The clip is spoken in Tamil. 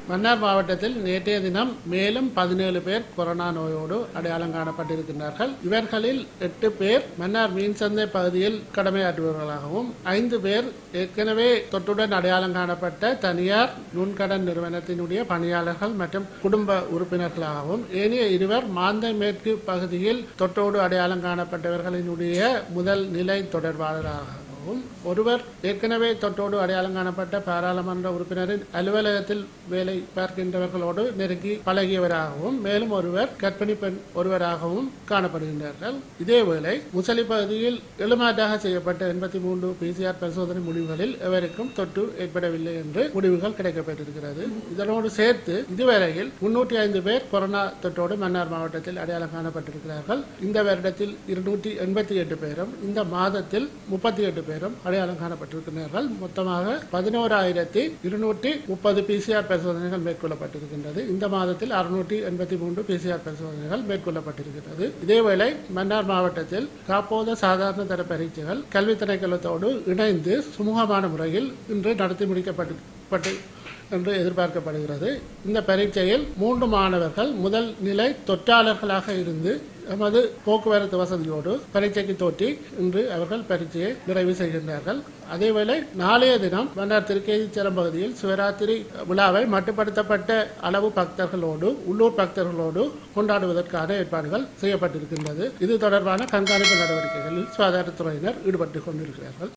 மன்னார் மாவட்டத்தில் நேற்றைய தினம் மேலும் பதினேழு பேர் கொரோனா நோயோடு அடையாளம் காணப்பட்டிருக்கின்றார்கள் இவர்களில் எட்டு பேர் மன்னார் மீன் சந்தை பகுதியில் கடமையாற்றுபவர்களாகவும் ஐந்து பேர் ஏற்கனவே தொற்றுடன் அடையாளம் காணப்பட்ட தனியார் நுண்கடன் நிறுவனத்தினுடைய பணியாளர்கள் மற்றும் குடும்ப உறுப்பினர்களாகவும் ஏனைய இருவர் மாந்தை மேற்கு பகுதியில் தொற்றோடு அடையாளம் காணப்பட்டவர்களினுடைய முதல் நிலை தொடர்பாளராகவும் ஒருவர் ஏற்கனவே தொற்றோடு அடையாளம் காணப்பட்ட பாராளுமன்ற உறுப்பினரின் அலுவலகத்தில் வேலை பார்க்கின்றவர்களோடு நெருங்கி பழகியவராகவும் மேலும் ஒருவர் கர்ப்பிணி பெண் ஒருவராகவும் காணப்படுகின்றார்கள் இதேவேளை முசலி பகுதியில் எழுமாற்றாக செய்யப்பட்ட எண்பத்தி மூன்று பிசிஆர் பரிசோதனை முடிவுகளில் எவருக்கும் தொற்று ஏற்படவில்லை என்று முடிவுகள் கிடைக்கப்பட்டிருக்கிறது இதனோடு சேர்த்து இதுவரையில் முன்னூற்றி ஐந்து பேர் கொரோனா தொற்றோடு மன்னார் மாவட்டத்தில் அடையாளம் காணப்பட்டிருக்கிறார்கள் இந்த வருடத்தில் இருநூற்றி எண்பத்தி எட்டு பேரும் இந்த மாதத்தில் முப்பத்தி எட்டு பேரும் அடையாளம் காணப்பட்டிருக்கிறார்கள் மொத்தமாக பதினோராயிரத்தி இருநூற்றி முப்பது பிசிஆர் பரிசோதனைகள் மேற்கொள்ளப்பட்டிருக்கின்றது இந்த மாதத்தில் அறுநூற்றி எண்பத்தி மூன்று பிசிஆர் பரிசோதனைகள் மேற்கொள்ளப்பட்டிருக்கிறது இதேவேளை மன்னார் மாவட்டத்தில் காப்போத சாதாரண தர பரீட்சைகள் கல்வி திணைக்களத்தோடு இணைந்து சுமூகமான முறையில் இன்று நடத்தி முடிக்கப்பட்டு பட்டு என்று எதிர்பார்க்கப்படுகிறது இந்த பரீட்சையில் மூன்று மாணவர்கள் முதல் நிலை தொற்றாளர்களாக இருந்து எமது போக்குவரத்து வசதியோடு பரீட்சைக்கு தோற்றி இன்று அவர்கள் பரீட்சையை நிறைவு செய்கின்றார்கள் அதேவேளை நாளைய தினம் மன்னார் திருக்கேதீச்சரம் பகுதியில் சிவராத்திரி விழாவை மட்டுப்படுத்தப்பட்ட அளவு பக்தர்களோடு உள்ளூர் பக்தர்களோடு கொண்டாடுவதற்கான ஏற்பாடுகள் செய்யப்பட்டிருக்கின்றது இது தொடர்பான கண்காணிப்பு நடவடிக்கைகளில் சுகாதாரத்துறையினர் ஈடுபட்டுக் கொண்டிருக்கிறார்கள்